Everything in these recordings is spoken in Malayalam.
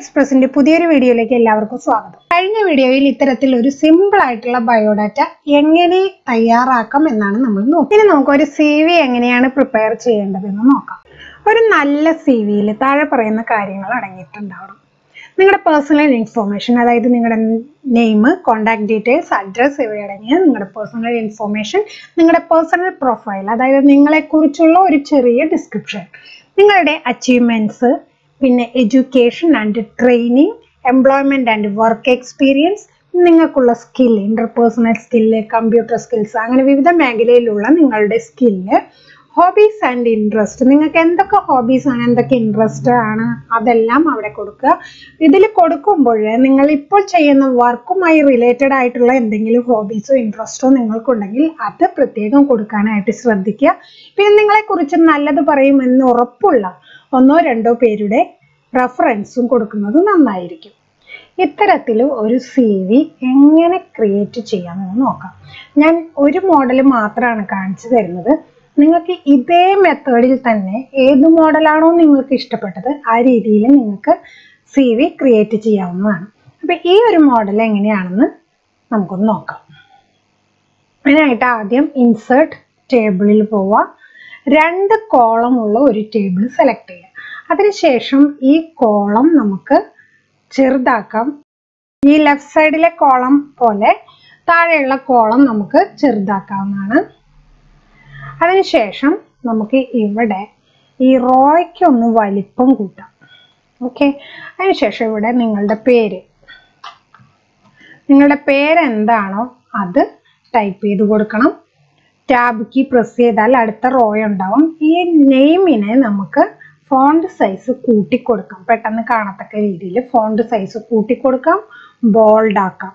എക്സ്പ്രസിന്റെ പുതിയൊരു വീഡിയോയിലേക്ക് എല്ലാവർക്കും സ്വാഗതം കഴിഞ്ഞ വീഡിയോയിൽ ഇത്തരത്തിൽ ഒരു സിമ്പിൾ ആയിട്ടുള്ള ബയോഡാറ്റ എങ്ങനെ തയ്യാറാക്കാം എന്നാണ് നമ്മൾ നോക്കുന്നത് ഇനി നമുക്ക് ഒരു സി വി എങ്ങനെയാണ് പ്രിപ്പയർ ചെയ്യേണ്ടതെന്ന് നോക്കാം ഒരു നല്ല സി വിയിൽ താഴെ പറയുന്ന കാര്യങ്ങൾ അടങ്ങിയിട്ടുണ്ടാവണം നിങ്ങളുടെ പേഴ്സണൽ ഇൻഫോർമേഷൻ അതായത് നിങ്ങളുടെ നെയിം കോൺടാക്ട് ഡീറ്റെയിൽസ് അഡ്രസ്സ് ഇവയടങ്ങിയ നിങ്ങളുടെ പേഴ്സണൽ ഇൻഫോർമേഷൻ നിങ്ങളുടെ പേഴ്സണൽ പ്രൊഫൈൽ അതായത് നിങ്ങളെക്കുറിച്ചുള്ള ഒരു ചെറിയ ഡിസ്ക്രിപ്ഷൻ നിങ്ങളുടെ അച്ചീവ്മെൻറ്റ്സ് പിന്നെ education and training employment and work experience നിങ്ങൾക്കുള്ള skill interpersonal skill computer skills അങ്ങനെ വിവിധ മേഖലയിലുള്ള നിങ്ങളുടെ സ്കില്ല് ഹോബീസ് ആൻഡ് ഇൻട്രസ്റ്റ് നിങ്ങൾക്ക് എന്തൊക്കെ ഹോബീസ് ആണ് എന്തൊക്കെ ഇൻട്രസ്റ്റ് ആണ് അതെല്ലാം അവിടെ കൊടുക്കുക ഇതിൽ കൊടുക്കുമ്പോൾ നിങ്ങൾ ഇപ്പോൾ ചെയ്യുന്ന വർക്കുമായി റിലേറ്റഡ് ആയിട്ടുള്ള എന്തെങ്കിലും ഹോബീസോ ഇൻട്രസ്റ്റോ നിങ്ങൾക്കുണ്ടെങ്കിൽ അത് പ്രത്യേകം കൊടുക്കാനായിട്ട് ശ്രദ്ധിക്കുക പിന്നെ നിങ്ങളെക്കുറിച്ച് നല്ലത് പറയുമെന്ന് ഉറപ്പുള്ള ഒന്നോ രണ്ടോ പേരുടെ റെഫറൻസും കൊടുക്കുന്നത് നന്നായിരിക്കും ഇത്തരത്തിൽ ഒരു സി വി എങ്ങനെ ക്രിയേറ്റ് ചെയ്യാമെന്ന് നോക്കാം ഞാൻ ഒരു മോഡൽ മാത്രമാണ് കാണിച്ചു തരുന്നത് നിങ്ങൾക്ക് ഇതേ മെത്തേഡിൽ തന്നെ ഏത് മോഡലാണോ നിങ്ങൾക്ക് ഇഷ്ടപ്പെട്ടത് ആ രീതിയിൽ നിങ്ങൾക്ക് സി വി ക്രിയേറ്റ് ചെയ്യാവുന്നതാണ് അപ്പം ഈ ഒരു മോഡൽ എങ്ങനെയാണെന്ന് നമുക്കൊന്ന് നോക്കാം അതിനായിട്ട് ആദ്യം ഇൻസേർട്ട് ടേബിളിൽ പോവുക രണ്ട് കോളം ഉള്ള ഒരു ടേബിൾ സെലക്ട് ചെയ്യുക അതിനുശേഷം ഈ കോളം നമുക്ക് ചെറുതാക്കാം ഈ ലെഫ്റ്റ് സൈഡിലെ കോളം പോലെ താഴെയുള്ള കോളം നമുക്ക് ചെറുതാക്കാവുന്നതാണ് അതിനുശേഷം നമുക്ക് ഇവിടെ ഈ റോയ്ക്ക് ഒന്ന് വലിപ്പം കൂട്ടാം ഓക്കെ അതിനുശേഷം ഇവിടെ നിങ്ങളുടെ പേര് നിങ്ങളുടെ പേര് എന്താണോ അത് ടൈപ്പ് ചെയ്ത് കൊടുക്കണം ടാബ് കീ പ്രസ് ചെയ്താൽ അടുത്ത റോ ഉണ്ടാവും ഈ നെയിമിനെ നമുക്ക് ഫോണ്ട് സൈസ് കൂട്ടിക്കൊടുക്കാം പെട്ടെന്ന് കാണത്തക്ക രീതിയിൽ ഫോണ്ട് സൈസ് കൂട്ടിക്കൊടുക്കാം ബോൾഡ് ആക്കാം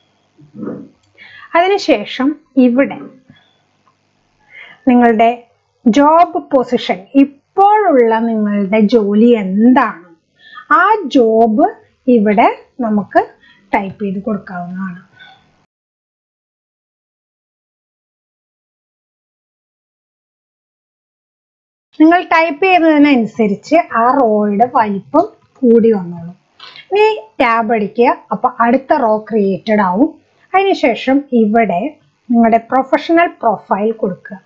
അതിനുശേഷം ഇവിടെ നിങ്ങളുടെ ജോബ് പൊസിഷൻ ഇപ്പോഴുള്ള നിങ്ങളുടെ ജോലി എന്താണ് ആ ജോബ് ഇവിടെ നമുക്ക് ടൈപ്പ് ചെയ്ത് കൊടുക്കാവുന്നതാണ് നിങ്ങൾ ടൈപ്പ് ചെയ്തതിനനുസരിച്ച് ആ റോയുടെ വലിപ്പം കൂടി വന്നോളൂ ഇനി ടാബ് അടിക്കുക അപ്പൊ അടുത്ത റോ ക്രിയേറ്റഡ് ആവും അതിനുശേഷം ഇവിടെ നിങ്ങളുടെ പ്രൊഫഷണൽ പ്രൊഫൈൽ കൊടുക്കുക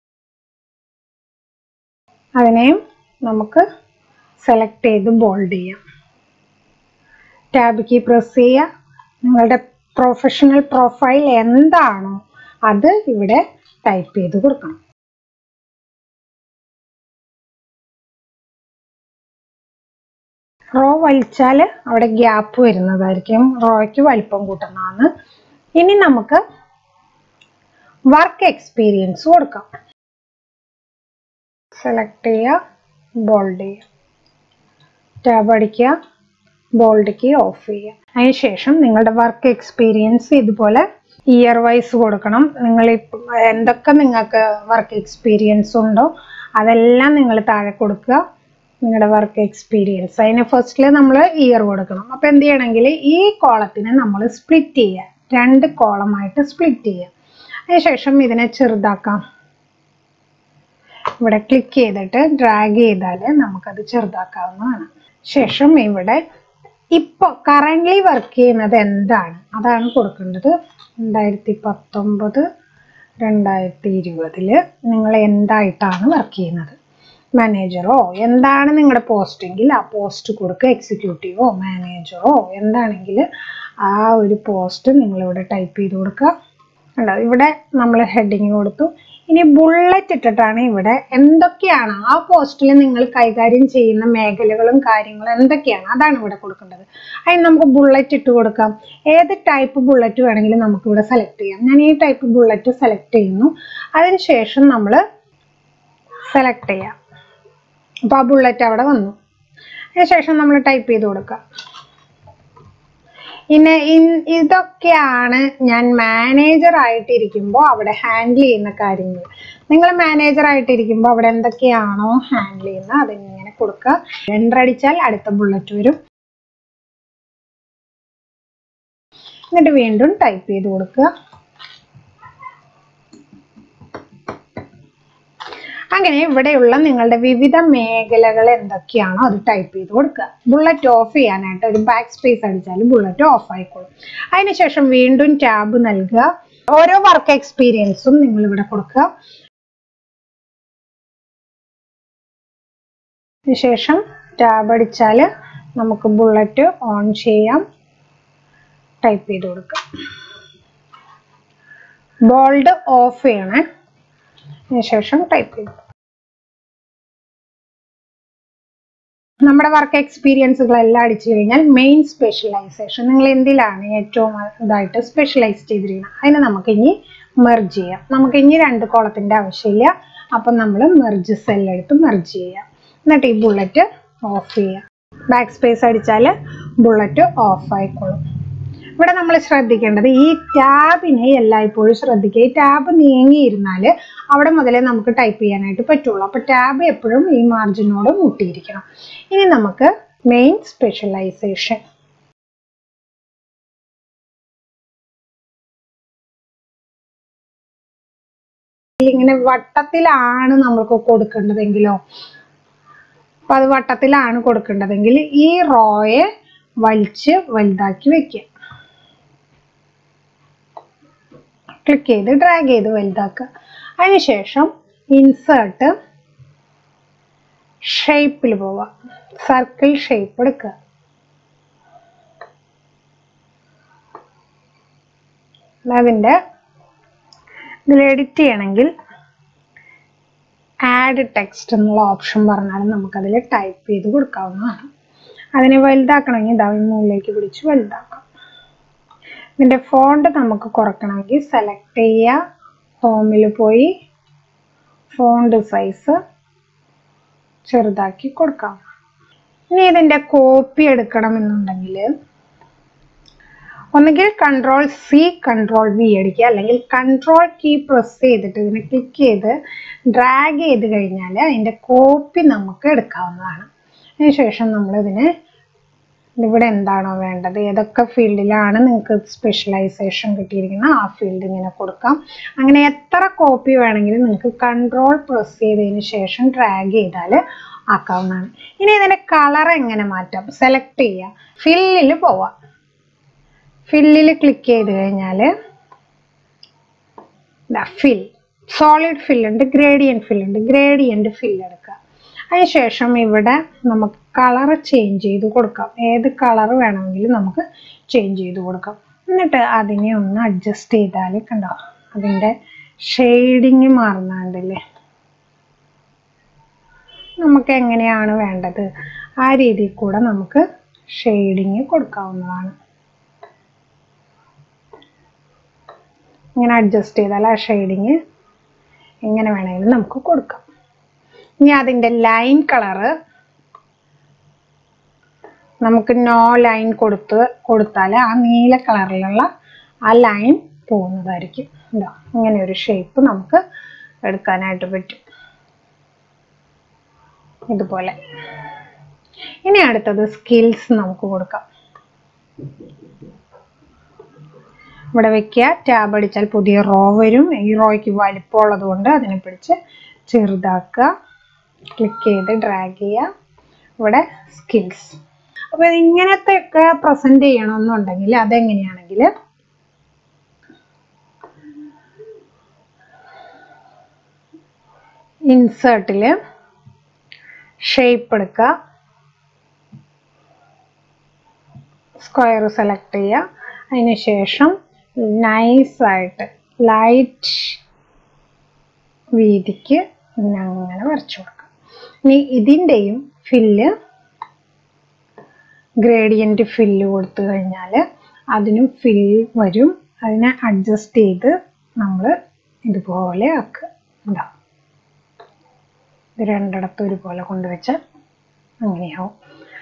അതിനെയും നമുക്ക് സെലക്ട് ചെയ്ത് ബോൾഡ് ചെയ്യാം ടാബ് കീ പ്രസ് ചെയ്യുക നിങ്ങളുടെ പ്രൊഫഷണൽ പ്രൊഫൈൽ എന്താണോ അത് ഇവിടെ ടൈപ്പ് ചെയ്ത് കൊടുക്കണം റോ വലിച്ചാൽ അവിടെ ഗ്യാപ്പ് വരുന്നതായിരിക്കും റോയ്ക്ക് വലിപ്പം കൂട്ടുന്നതാണ് ഇനി നമുക്ക് വർക്ക് എക്സ്പീരിയൻസ് കൊടുക്കാം സെലക്ട് ചെയ്യുക ബോൾഡ് ചെയ്യുക ടാബ് അടിക്കുക ബോൾഡ് കീ ഓഫ് ചെയ്യുക അതിനുശേഷം നിങ്ങളുടെ വർക്ക് എക്സ്പീരിയൻസ് ഇതുപോലെ ഇയർ വൈസ് കൊടുക്കണം നിങ്ങൾ എന്തൊക്കെ നിങ്ങൾക്ക് വർക്ക് എക്സ്പീരിയൻസ് ഉണ്ടോ അതെല്ലാം നിങ്ങൾ താഴെ കൊടുക്കുക നിങ്ങളുടെ വർക്ക് എക്സ്പീരിയൻസ് അതിന് ഫസ്റ്റിൽ നമ്മൾ ഇയർ കൊടുക്കണം അപ്പോൾ എന്ത് ചെയ്യണമെങ്കിൽ ഈ കോളത്തിനെ നമ്മൾ സ്പ്ലിറ്റ് ചെയ്യുക രണ്ട് കോളമായിട്ട് സ്പ്ലിറ്റ് ചെയ്യുക അതിനുശേഷം ഇതിനെ ചെറുതാക്കാം ഇവിടെ ക്ലിക്ക് ചെയ്തിട്ട് ഡ്രാഗ് ചെയ്താൽ നമുക്കത് ചെറുതാക്കാവുന്നതാണ് ശേഷം ഇവിടെ ഇപ്പോൾ കറൻ്റ്ലി വർക്ക് ചെയ്യുന്നത് എന്താണ് അതാണ് കൊടുക്കേണ്ടത് രണ്ടായിരത്തി പത്തൊമ്പത് രണ്ടായിരത്തി ഇരുപതില് നിങ്ങൾ എന്തായിട്ടാണ് വർക്ക് ചെയ്യുന്നത് മാനേജറോ എന്താണ് നിങ്ങളുടെ പോസ്റ്റെങ്കിൽ ആ പോസ്റ്റ് കൊടുക്കുക എക്സിക്യൂട്ടീവോ മാനേജറോ എന്താണെങ്കിൽ ആ ഒരു പോസ്റ്റ് നിങ്ങളിവിടെ ടൈപ്പ് ചെയ്ത് കൊടുക്കുക ഉണ്ടോ ഇവിടെ നമ്മൾ ഹെഡിങ് കൊടുത്തു ഇനി ബുള്ളറ്റ് ഇട്ടിട്ടാണ് ഇവിടെ എന്തൊക്കെയാണ് ആ പോസ്റ്റിൽ നിങ്ങൾ കൈകാര്യം ചെയ്യുന്ന മേഖലകളും കാര്യങ്ങളും എന്തൊക്കെയാണ് അതാണ് ഇവിടെ കൊടുക്കേണ്ടത് അതിന് നമുക്ക് ബുള്ളറ്റ് ഇട്ട് കൊടുക്കാം ഏത് ടൈപ്പ് ബുള്ളറ്റ് വേണമെങ്കിലും നമുക്ക് ഇവിടെ സെലക്ട് ചെയ്യാം ഞാൻ ഈ ടൈപ്പ് ബുള്ളറ്റ് സെലക്ട് ചെയ്യുന്നു അതിനുശേഷം നമ്മൾ സെലക്ട് ചെയ്യാം അപ്പോൾ ആ ബുള്ളറ്റ് അവിടെ വന്നു അതിനുശേഷം നമ്മൾ ടൈപ്പ് ചെയ്ത് കൊടുക്കുക ഇനി ഇതൊക്കെയാണ് ഞാൻ മാനേജർ ആയിട്ടിരിക്കുമ്പോൾ അവിടെ ഹാൻഡിൽ ചെയ്യുന്ന കാര്യങ്ങൾ നിങ്ങൾ മാനേജർ ആയിട്ടിരിക്കുമ്പോൾ അവിടെ എന്തൊക്കെയാണോ ഹാൻഡിൽ ചെയ്യുന്നത് അതിങ്ങനെ കൊടുക്കുക എൻ്റർ അടിച്ചാൽ അടുത്ത ബുള്ളറ്റ് വരും എന്നിട്ട് വീണ്ടും ടൈപ്പ് ചെയ്ത് കൊടുക്കുക അങ്ങനെ ഇവിടെയുള്ള നിങ്ങളുടെ വിവിധ മേഖലകൾ എന്തൊക്കെയാണോ അത് ടൈപ്പ് ചെയ്ത് കൊടുക്കുക ബുള്ളറ്റ് ഓഫ് ചെയ്യാനായിട്ട് ഒരു ബാക്ക് സ്പേസ് അടിച്ചാൽ ബുള്ളറ്റ് ഓഫ് ആയിക്കോളും അതിനുശേഷം വീണ്ടും ടാബ് നൽകുക ഓരോ വർക്ക് എക്സ്പീരിയൻസും നിങ്ങൾ ഇവിടെ കൊടുക്കുക അതിനുശേഷം ടാബ് അടിച്ചാൽ നമുക്ക് ബുള്ളറ്റ് ഓൺ ചെയ്യാം ടൈപ്പ് ചെയ്ത് കൊടുക്കാം ബോൾഡ് ഓഫ് ചെയ്യണേ അതിനുശേഷം ടൈപ്പ് ചെയ്തു നമ്മുടെ വർക്ക് എക്സ്പീരിയൻസുകളെല്ലാം അടിച്ചു കഴിഞ്ഞാൽ മെയിൻ സ്പെഷ്യലൈസേഷൻ നിങ്ങൾ എന്തിലാണ് ഏറ്റവും ഇതായിട്ട് സ്പെഷ്യലൈസ് ചെയ്തിരിക്കുന്നത് അതിനെ നമുക്ക് ഇനി മെർജ് ചെയ്യാം നമുക്ക് ഇനി രണ്ട് കോളത്തിന്റെ ആവശ്യമില്ല അപ്പം നമ്മൾ മെർജ് സെൽ എടുത്ത് മെർജ് ചെയ്യാം എന്നിട്ട് ഈ ബുള്ളറ്റ് ഓഫ് ചെയ്യാം ബാക്ക് സ്പേസ് അടിച്ചാൽ ബുള്ളറ്റ് ഓഫ് ആയിക്കോളും ഇവിടെ നമ്മൾ ശ്രദ്ധിക്കേണ്ടത് ഈ ടാബിനെ എല്ലായ്പ്പോഴും ശ്രദ്ധിക്കുക ഈ ടാബ് നീങ്ങിയിരുന്നാൽ അവിടെ മുതലേ നമുക്ക് ടൈപ്പ് ചെയ്യാനായിട്ട് പറ്റുള്ളൂ അപ്പൊ ടാബ് എപ്പോഴും ഈ മാർജിനോട് മുട്ടിയിരിക്കണം ഇനി നമുക്ക് മെയിൻ സ്പെഷ്യലൈസേഷൻ ഇങ്ങനെ വട്ടത്തിലാണ് നമ്മൾക്ക് കൊടുക്കേണ്ടതെങ്കിലോ അപ്പൊ അത് വട്ടത്തിലാണ് കൊടുക്കേണ്ടതെങ്കിൽ ഈ റോയെ വലിച്ച് വലുതാക്കി വെക്കുക ക്ലിക്ക് ചെയ്ത് ഡ്രാഗ് ചെയ്ത് വലുതാക്കുക അതിനുശേഷം ഇൻസേർട്ട് ഷേപ്പിൽ പോവുക സർക്കിൾ ഷേപ്പ് എടുക്കുക അതിൻ്റെ ഇതിൽ എഡിറ്റ് ചെയ്യണമെങ്കിൽ ആഡ് ടെക്സ്റ്റ് എന്നുള്ള ഓപ്ഷൻ പറഞ്ഞാൽ നമുക്കതിൽ ടൈപ്പ് ചെയ്ത് കൊടുക്കാവുന്നതാണ് അതിനെ വലുതാക്കണമെങ്കിൽ ഇതാ മുകളിലേക്ക് പിടിച്ച് വലുതാക്കാം ഇതിൻ്റെ ഫോണ്ട് നമുക്ക് കുറയ്ക്കണമെങ്കിൽ സെലക്ട് ചെയ്യുക ഹോമിൽ പോയി ഫോണ്ട് സൈസ് ചെറുതാക്കി കൊടുക്കാം ഇനി ഇതിൻ്റെ കോപ്പി എടുക്കണമെന്നുണ്ടെങ്കിൽ ഒന്നുകിൽ കൺട്രോൾ സി കൺട്രോൾ വി അടിക്കുക അല്ലെങ്കിൽ കൺട്രോൾ കീ പ്രസ് ചെയ്തിട്ട് ഇതിനെ ക്ലിക്ക് ചെയ്ത് ഡ്രാഗ് ചെയ്ത് കഴിഞ്ഞാൽ അതിൻ്റെ കോപ്പി നമുക്ക് എടുക്കാവുന്നതാണ് അതിനുശേഷം നമ്മൾ ഇതിനെ ഇവിടെ എന്താണോ വേണ്ടത് ഏതൊക്കെ ഫീൽഡിലാണ് നിങ്ങൾക്ക് സ്പെഷ്യലൈസേഷൻ കിട്ടിയിരിക്കുന്നത് ആ ഫീൽഡ് ഇങ്ങനെ കൊടുക്കാം അങ്ങനെ എത്ര കോപ്പി വേണമെങ്കിലും നിങ്ങൾക്ക് കൺട്രോൾ പ്രസ് ചെയ്തതിന് ശേഷം ഡ്രാഗ് ചെയ്താൽ ആക്കാവുന്നതാണ് ഇനി ഇതിൻ്റെ കളർ എങ്ങനെ മാറ്റാം സെലക്ട് ചെയ്യുക ഫില്ലിൽ പോവാം ഫില്ലിൽ ക്ലിക്ക് ചെയ്ത് കഴിഞ്ഞാൽ ഫിൽ സോളിഡ് ഫിൽ ഉണ്ട് ഗ്രേഡിയൻറ്റ് ഫിൽ ഉണ്ട് ഗ്രേഡിയൻറ്റ് ഫിൽ എടുക്കുക അതിനുശേഷം ഇവിടെ നമുക്ക് കളർ ചേഞ്ച് ചെയ്ത് കൊടുക്കാം ഏത് കളർ വേണമെങ്കിലും നമുക്ക് ചേഞ്ച് ചെയ്ത് കൊടുക്കാം എന്നിട്ട് അതിനെ ഒന്ന് അഡ്ജസ്റ്റ് ചെയ്താൽ കണ്ടോ അതിൻ്റെ ഷെയ്ഡിങ് മാറുന്നുണ്ടല്ലേ നമുക്ക് എങ്ങനെയാണ് വേണ്ടത് ആ രീതിയിൽ കൂടെ നമുക്ക് ഷെയ്ഡിങ് കൊടുക്കാവുന്നതാണ് ഇങ്ങനെ അഡ്ജസ്റ്റ് ചെയ്താൽ ആ ഷെയ്ഡിങ് എങ്ങനെ വേണമെങ്കിലും നമുക്ക് കൊടുക്കാം ഇനി അതിൻ്റെ ലൈൻ കളറ് നമുക്ക് നോ ലൈൻ കൊടുത്ത് കൊടുത്താൽ ആ നീല കളറിലുള്ള ആ ലൈൻ പോകുന്നതായിരിക്കും ഇതാ ഇങ്ങനെ ഒരു ഷേപ്പ് നമുക്ക് എടുക്കാനായിട്ട് പറ്റും ഇതുപോലെ ഇനി അടുത്തത് സ്കിൽസ് നമുക്ക് കൊടുക്കാം ഇവിടെ വെക്കുക ടാബ് അടിച്ചാൽ പുതിയ റോ വരും ഈ റോയ്ക്ക് വലിപ്പമുള്ളത് കൊണ്ട് അതിനെ പിടിച്ച് ചെറുതാക്കുക ക്ലിക്ക് ചെയ്ത് ഡ്രാഗ് ചെയ്യുക ഇവിടെ സ്കിൽസ് അപ്പോൾ ഇങ്ങനത്തെ ഒക്കെ പ്രസന്റ് ചെയ്യണമെന്നുണ്ടെങ്കിൽ അതെങ്ങനെയാണെങ്കിൽ ഇൻസേർട്ടിൽ ഷേപ്പ് എടുക്കുക സ്ക്വയർ സെലക്ട് ചെയ്യുക അതിന് ശേഷം നൈസായിട്ട് ലൈറ്റ് വീതിക്ക് അങ്ങനെ വരച്ചു കൊടുക്കാം ഇനി ഇതിൻ്റെയും ഫില്ല് ഗ്രേഡിയൻറ്റ് ഫില്ല് കൊടുത്തു കഴിഞ്ഞാൽ അതിനും ഫിൽ വരും അതിനെ അഡ്ജസ്റ്റ് ചെയ്ത് നമ്മൾ ഇതുപോലെ ആക്കുക ഉണ്ടാവും ഇത് രണ്ടിടത്തും ഒരുപോലെ കൊണ്ടുവച്ചാൽ അങ്ങനെയാവും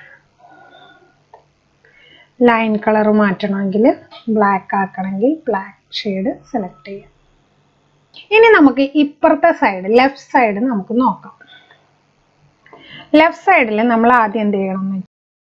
ലൈൻ കളർ മാറ്റണമെങ്കിൽ ബ്ലാക്ക് ആക്കണമെങ്കിൽ ബ്ലാക്ക് ഷെയ്ഡ് സെലക്ട് ചെയ്യാം ഇനി നമുക്ക് ഇപ്പുറത്തെ സൈഡ് ലെഫ്റ്റ് സൈഡ് നമുക്ക് നോക്കാം ലെഫ്റ്റ് സൈഡിൽ നമ്മൾ ആദ്യം എന്ത് ചെയ്യണം എന്ന്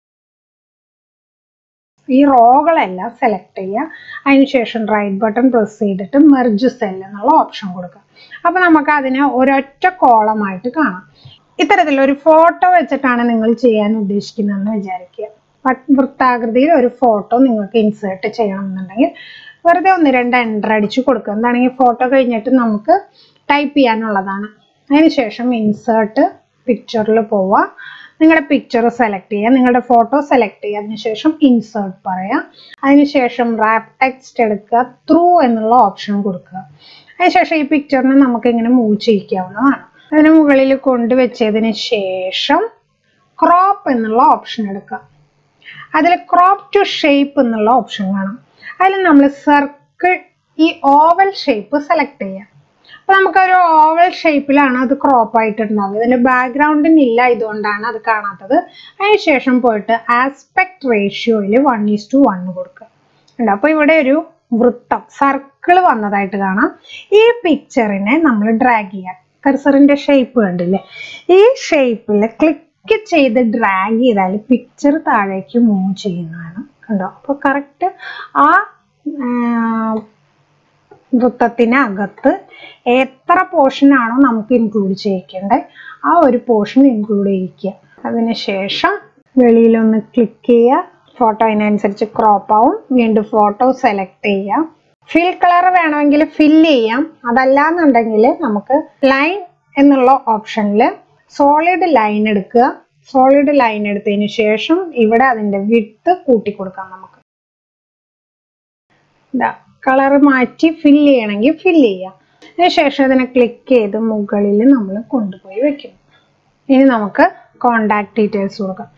ഈ റോകളെല്ലാം സെലക്ട് ചെയ്യുക അതിനുശേഷം റൈറ്റ് ബട്ടൺ പ്രസ് ചെയ്തിട്ട് മെർജ് സെൽ എന്നുള്ള ഓപ്ഷൻ കൊടുക്കുക അപ്പൊ നമുക്ക് അതിനെ ഒരൊറ്റ കോളമായിട്ട് കാണാം ഇത്തരത്തിലൊരു ഫോട്ടോ വെച്ചിട്ടാണ് നിങ്ങൾ ചെയ്യാൻ ഉദ്ദേശിക്കുന്നതെന്ന് വിചാരിക്കുക വ- വൃത്താകൃതിയിൽ ഒരു ഫോട്ടോ നിങ്ങൾക്ക് ഇൻസേർട്ട് ചെയ്യണം എന്നുണ്ടെങ്കിൽ വെറുതെ ഒന്ന് രണ്ട് എൻ്റർ അടിച്ച് കൊടുക്കുക എന്താണെങ്കിൽ ഫോട്ടോ കഴിഞ്ഞിട്ട് നമുക്ക് ടൈപ്പ് ചെയ്യാനുള്ളതാണ് അതിനുശേഷം ഇൻസേർട്ട് പിക്ചറിൽ പോവുക നിങ്ങളുടെ പിക്ചർ സെലക്ട് ചെയ്യുക നിങ്ങളുടെ ഫോട്ടോ സെലക്ട് ചെയ്യുക അതിനുശേഷം ഇൻസേർട്ട് പറയുക അതിനുശേഷം റാപ്പ് ടെക്സ്റ്റ് എടുക്കുക ത്രൂ എന്നുള്ള ഓപ്ഷൻ കൊടുക്കുക അതിനുശേഷം ഈ പിക്ചറിനെ നമുക്ക് ഇങ്ങനെ മൂവ് ചെയ്യിക്കാവുന്നതാണ് അതിന് മുകളിൽ കൊണ്ടുവച്ചതിന് ശേഷം ക്രോപ്പ് എന്നുള്ള ഓപ്ഷൻ എടുക്കുക അതിൽ ക്രോപ്പ് ടു ഷേപ്പ് എന്നുള്ള ഓപ്ഷൻ കാണാം അതിൽ നമ്മൾ സർക്കിൾ ഈ ഓവൽ ഷേപ്പ് സെലക്ട് ചെയ്യാം അപ്പൊ നമുക്കൊരു ഓവൽ ഷേപ്പിലാണ് അത് ക്രോപ്പ് ആയിട്ടുണ്ടാവുക ഇതിന്റെ ബാക്ക്ഗ്രൗണ്ടിന് ഇല്ല ഇതുകൊണ്ടാണ് അത് കാണാത്തത് അതിനുശേഷം പോയിട്ട് ആസ്പെക്ട് റേഷ്യോയിൽ വൺ ഈസ് ടു വൺ കൊടുക്കുക ഉണ്ട് അപ്പൊ ഇവിടെ ഒരു വൃത്തം സർക്കിൾ വന്നതായിട്ട് കാണാം ഈ പിക്ചറിനെ നമ്മൾ ഡ്രാഗ് ചെയ്യാം കർസറിന്റെ ഷേപ്പ് കണ്ടില്ലേ ഈ ഷേപ്പിൽ ക്ലിക്ക് ചെയ്ത് ഡ്രാഗ് ചെയ്താൽ പിക്ചർ താഴേക്ക് മൂവ് ചെയ്യുന്നതാണ് കണ്ടോ അപ്പോൾ കറക്റ്റ് ആ ആ, വൃത്തത്തിനകത്ത് എത്ര പോർഷൻ ആണോ നമുക്ക് ഇൻക്ലൂഡ് ചെയ്യിക്കേണ്ടത് ആ ഒരു പോർഷൻ ഇൻക്ലൂഡ് ചെയ്യിക്കുക അതിനുശേഷം വെളിയിലൊന്ന് ക്ലിക്ക് ചെയ്യുക ഫോട്ടോ അതിനനുസരിച്ച് ക്രോപ്പ് ആവും വീണ്ടും ഫോട്ടോ സെലക്ട് ചെയ്യുക ഫിൽ കളർ വേണമെങ്കിൽ ഫില്ല് ചെയ്യാം അതല്ലാന്നുണ്ടെങ്കിൽ നമുക്ക് ലൈൻ എന്നുള്ള ഓപ്ഷനിൽ സോളിഡ് ലൈൻ എടുക്കുക സോളിഡ് ലൈൻ എടുത്തതിന് ശേഷം ഇവിടെ അതിന്റെ വിട്ട് കൂട്ടി കൊടുക്കാം നമുക്ക് കളർ മാറ്റി ഫില്ല് ചെയ്യണമെങ്കിൽ ഫില്ല് ചെയ്യാം അതിനുശേഷം അതിനെ ക്ലിക്ക് ചെയ്ത് മുകളിൽ നമ്മൾ കൊണ്ടുപോയി വെക്കും ഇനി നമുക്ക് കോണ്ടാക്ട് ഡീറ്റെയിൽസ് കൊടുക്കാം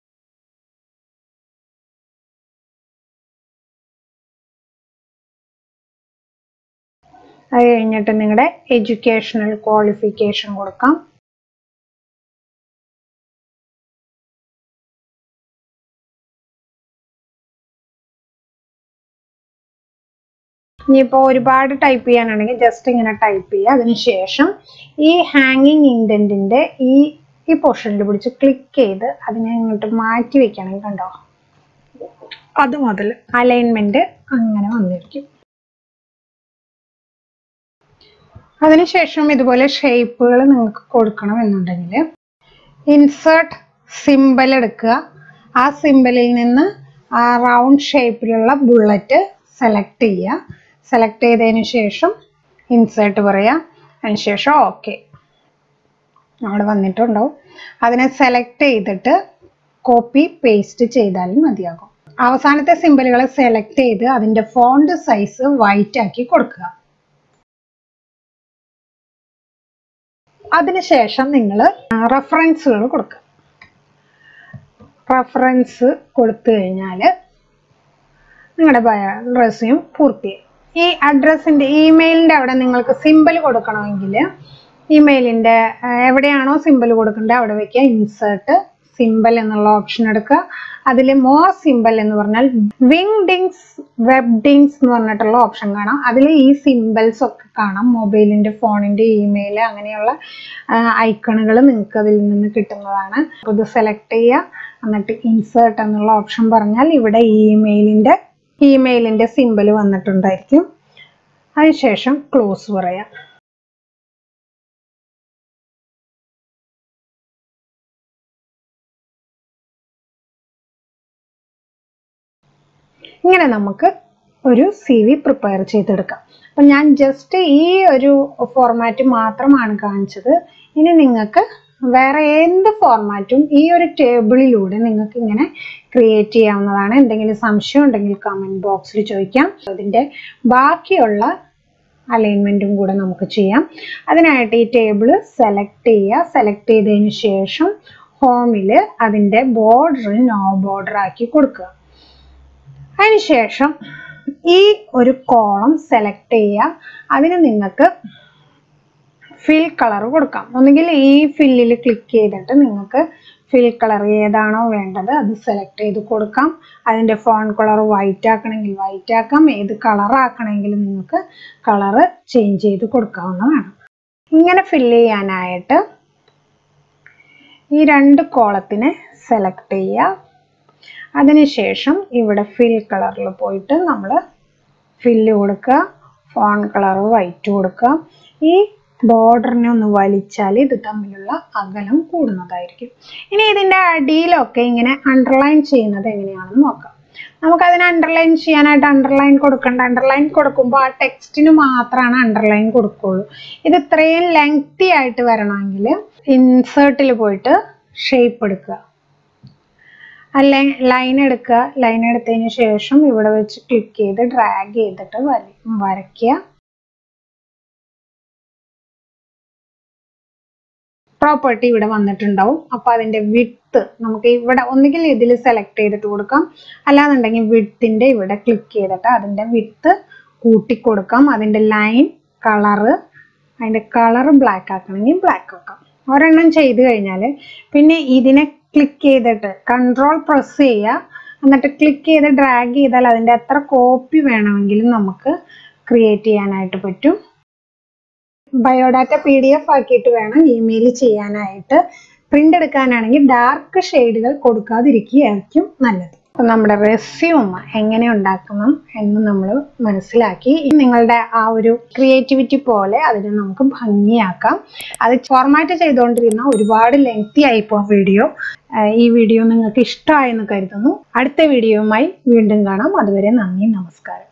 അത് കഴിഞ്ഞിട്ട് നിങ്ങളുടെ എഡ്യൂക്കേഷണൽ ക്വാളിഫിക്കേഷൻ കൊടുക്കാം ഇനിയിപ്പോൾ ഒരുപാട് ടൈപ്പ് ചെയ്യാനാണെങ്കിൽ ജസ്റ്റ് ഇങ്ങനെ ടൈപ്പ് ചെയ്യുക അതിനുശേഷം ഈ ഹാങ്ങിങ് ഇൻഡന്റിന്റെ ഈ ഈ പോർഷനിൽ പിടിച്ച് ക്ലിക്ക് ചെയ്ത് അതിനെ ഇങ്ങോട്ട് മാറ്റി വെക്കുകയാണെങ്കിൽ കണ്ടോ അത് മുതൽ അലൈൻമെന്റ് അങ്ങനെ വന്നിരിക്കും അതിനുശേഷം ഇതുപോലെ ഷേപ്പുകൾ നിങ്ങൾക്ക് കൊടുക്കണം എന്നുണ്ടെങ്കിൽ ഇൻസേർട്ട് സിമ്പൽ എടുക്കുക ആ സിമ്പലിൽ നിന്ന് ആ റൗണ്ട് ഷേപ്പിലുള്ള ബുള്ളറ്റ് സെലക്ട് ചെയ്യുക സെലക്ട് ചെയ്തതിന് ശേഷം ഇൻസേർട്ട് പറയുക അതിനുശേഷം ഓക്കെ അവിടെ വന്നിട്ടുണ്ടാവും അതിനെ സെലക്ട് ചെയ്തിട്ട് കോപ്പി പേസ്റ്റ് ചെയ്താലും മതിയാകും അവസാനത്തെ സിമ്പലുകളെ സെലക്ട് ചെയ്ത് അതിന്റെ ഫോണ്ട് സൈസ് വൈറ്റ് ആക്കി കൊടുക്കുക അതിനുശേഷം നിങ്ങൾ റെഫറൻസുകൾ കൊടുക്കുക റെഫറൻസ് കൊടുത്തു കഴിഞ്ഞാൽ നിങ്ങളുടെ ബയോ റെസ്യൂം പൂർത്തിയായി ഈ അഡ്രസ്സിന്റെ ഇമെയിലിന്റെ അവിടെ നിങ്ങൾക്ക് സിമ്പിൾ കൊടുക്കണമെങ്കിൽ ഇമെയിലിന്റെ എവിടെയാണോ സിമ്പിൾ കൊടുക്കേണ്ടത് അവിടെ വെക്കുക ഇൻസേർട്ട് സിമ്പിൾ എന്നുള്ള ഓപ്ഷൻ എടുക്കുക അതിൽ മോർ സിമ്പിൾ എന്ന് പറഞ്ഞാൽ വിങ്ഡിങ്സ് വെബ്ഡിങ്സ് എന്ന് പറഞ്ഞിട്ടുള്ള ഓപ്ഷൻ കാണാം അതിൽ ഈ സിമ്പിൾസ് ഒക്കെ കാണാം മൊബൈലിന്റെ ഫോണിന്റെ ഇമെയിൽ അങ്ങനെയുള്ള ഐക്കണുകൾ നിങ്ങൾക്ക് അതിൽ നിന്ന് കിട്ടുന്നതാണ് അപ്പോൾ ഇത് സെലക്ട് ചെയ്യുക എന്നിട്ട് ഇൻസേർട്ട് എന്നുള്ള ഓപ്ഷൻ പറഞ്ഞാൽ ഇവിടെ ഇമെയിലിന്റെ ഇമെയിലിന്റെ സിമ്പിൾ വന്നിട്ടുണ്ടായിരിക്കും അതിനുശേഷം ക്ലോസ് പറയാം ഇങ്ങനെ നമുക്ക് ഒരു സി വി പ്രിപ്പയർ ചെയ്തെടുക്കാം അപ്പം ഞാൻ ജസ്റ്റ് ഈ ഒരു ഫോർമാറ്റ് മാത്രമാണ് കാണിച്ചത് ഇനി നിങ്ങൾക്ക് വേറെ എന്ത് ഫോർമാറ്റും ഈ ഒരു ടേബിളിലൂടെ നിങ്ങൾക്ക് ഇങ്ങനെ ക്രിയേറ്റ് ചെയ്യാവുന്നതാണ് എന്തെങ്കിലും സംശയം ഉണ്ടെങ്കിൽ കമൻറ്റ് ബോക്സിൽ ചോദിക്കാം അതിൻ്റെ ബാക്കിയുള്ള അലൈൻമെൻറ്റും കൂടെ നമുക്ക് ചെയ്യാം അതിനായിട്ട് ഈ ടേബിൾ സെലക്ട് ചെയ്യുക സെലക്ട് ചെയ്തതിന് ശേഷം ഹോമിൽ അതിൻ്റെ ബോർഡർ നോ ബോർഡർ ആക്കി കൊടുക്കുക അതിനുശേഷം ഈ ഒരു കോളം സെലക്ട് ചെയ്യുക അതിന് നിങ്ങൾക്ക് ഫിൽ കളർ കൊടുക്കാം ഒന്നുകിൽ ഈ ഫില്ലിൽ ക്ലിക്ക് ചെയ്തിട്ട് നിങ്ങൾക്ക് ഫിൽ കളർ ഏതാണോ വേണ്ടത് അത് സെലക്ട് ചെയ്ത് കൊടുക്കാം അതിൻ്റെ ഫോൺ കളർ വൈറ്റ് ആക്കണമെങ്കിൽ വൈറ്റ് ആക്കാം ഏത് കളർ ആക്കണമെങ്കിൽ നിങ്ങൾക്ക് കളറ് ചേഞ്ച് ചെയ്ത് കൊടുക്കാവുന്നതാണ് ഇങ്ങനെ ഫില്ല് ചെയ്യാനായിട്ട് ഈ രണ്ട് കോളത്തിനെ സെലക്ട് ചെയ്യുക അതിനുശേഷം ഇവിടെ ഫിൽ കളറിൽ പോയിട്ട് നമ്മൾ ഫില്ല് കൊടുക്കുക ഫോൺ കളർ വൈറ്റ് കൊടുക്കുക ഈ ബോർഡറിനെ ഒന്ന് വലിച്ചാൽ ഇത് തമ്മിലുള്ള അകലം കൂടുന്നതായിരിക്കും ഇനി ഇതിൻ്റെ അടിയിലൊക്കെ ഇങ്ങനെ അണ്ടർലൈൻ ചെയ്യുന്നത് എങ്ങനെയാണെന്ന് നോക്കാം നമുക്കതിന് അണ്ടർലൈൻ ചെയ്യാനായിട്ട് അണ്ടർലൈൻ കൊടുക്കണ്ട അണ്ടർലൈൻ കൊടുക്കുമ്പോൾ ആ ടെക്സ്റ്റിന് മാത്രമാണ് അണ്ടർലൈൻ കൊടുക്കുള്ളൂ ഇത് ഇത്രയും ലെങ്തി ആയിട്ട് വരണമെങ്കിൽ ഇൻസേർട്ടിൽ പോയിട്ട് ഷേപ്പ് എടുക്കുക അല്ലെ ലൈൻ എടുക്കുക ലൈൻ എടുത്തതിന് ശേഷം ഇവിടെ വെച്ച് ക്ലിക്ക് ചെയ്ത് ഡ്രാഗ് ചെയ്തിട്ട് വര വരയ്ക്കുക പ്രോപ്പർട്ടി ഇവിടെ വന്നിട്ടുണ്ടാവും അപ്പോൾ അതിൻ്റെ വിട്ട് നമുക്ക് ഇവിടെ ഒന്നുകിൽ ഇതിൽ സെലക്ട് ചെയ്തിട്ട് കൊടുക്കാം അല്ലാന്നുണ്ടെങ്കിൽ വിട്ടിൻ്റെ ഇവിടെ ക്ലിക്ക് ചെയ്തിട്ട് അതിൻ്റെ വിട്ട് കൂട്ടിക്കൊടുക്കാം അതിൻ്റെ ലൈൻ കളറ് അതിൻ്റെ കളർ ബ്ലാക്ക് ആക്കണമെങ്കിൽ ബ്ലാക്ക് ആക്കാം ഒരെണ്ണം ചെയ്ത് കഴിഞ്ഞാൽ പിന്നെ ഇതിനെ ക്ലിക്ക് ചെയ്തിട്ട് കൺട്രോൾ പ്രസ് ചെയ്യുക എന്നിട്ട് ക്ലിക്ക് ചെയ്ത് ഡ്രാഗ് ചെയ്താൽ അതിൻ്റെ എത്ര കോപ്പി വേണമെങ്കിലും നമുക്ക് ക്രിയേറ്റ് ചെയ്യാനായിട്ട് പറ്റും ബയോഡാറ്റ പി ഡി എഫ് ആക്കിയിട്ട് വേണം ഇമെയിൽ ചെയ്യാനായിട്ട് പ്രിന്റ് എടുക്കാനാണെങ്കിൽ ഡാർക്ക് ഷെയ്ഡുകൾ കൊടുക്കാതിരിക്കുകയായിരിക്കും നല്ലത് അപ്പം നമ്മുടെ റെസ്യൂം എങ്ങനെ ഉണ്ടാക്കണം എന്ന് നമ്മൾ മനസ്സിലാക്കി നിങ്ങളുടെ ആ ഒരു ക്രിയേറ്റിവിറ്റി പോലെ അതിനെ നമുക്ക് ഭംഗിയാക്കാം അത് ഫോർമാറ്റ് ചെയ്തുകൊണ്ടിരുന്ന ഒരുപാട് ലെങ്തി ആയിപ്പോൾ വീഡിയോ ഈ വീഡിയോ നിങ്ങൾക്ക് ഇഷ്ടമായെന്ന് കരുതുന്നു അടുത്ത വീഡിയോയുമായി വീണ്ടും കാണാം അതുവരെ നന്ദി നമസ്കാരം